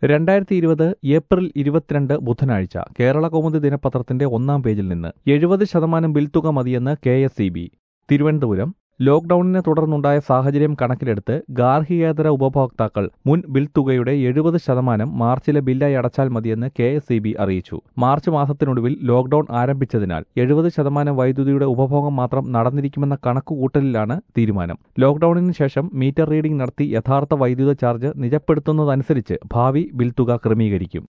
രണ്ടായിരത്തി ഇരുപത് ഏപ്രിൽ ഇരുപത്തിരണ്ട് ബുധനാഴ്ച കേരള കൗമുദി ദിനപത്രത്തിന്റെ ഒന്നാം പേജിൽ നിന്ന് എഴുപത് ശതമാനം ബിൽ തുക മതിയെന്ന് K S E B Thiruvananthapuram ലോക്ഡൌണിനെ തുടർന്നുണ്ടായ സാഹചര്യം കണക്കിലെടുത്ത് ഗാർഹികേതര ഉപഭോക്താക്കൾ മുൻ ബിൽ തുകയുടെ എഴുപത് ശതമാനം മാർച്ചിലെ ബില്ലായി അടച്ചാൽ മതിയെന്ന് കെ എസ് ഇ ബി അറിയിച്ചു മാർച്ച് മാസത്തിനൊടുവിൽ ലോക്ഡൌൺ ആരംഭിച്ചതിനാൽ എഴുപത് ശതമാനം വൈദ്യുതിയുടെ ഉപഭോഗം മാത്രം നടന്നിരിക്കുമെന്ന കണക്കുകൂട്ടലിലാണ് തീരുമാനം ലോക്ഡൌണിന് ശേഷം മീറ്റർ റീഡിംഗ് നടത്തി യഥാർത്ഥ വൈദ്യുത ചാർജ് നിജപ്പെടുത്തുന്നതനുസരിച്ച് ഭാവി ബിൽ തുക ക്രമീകരിക്കും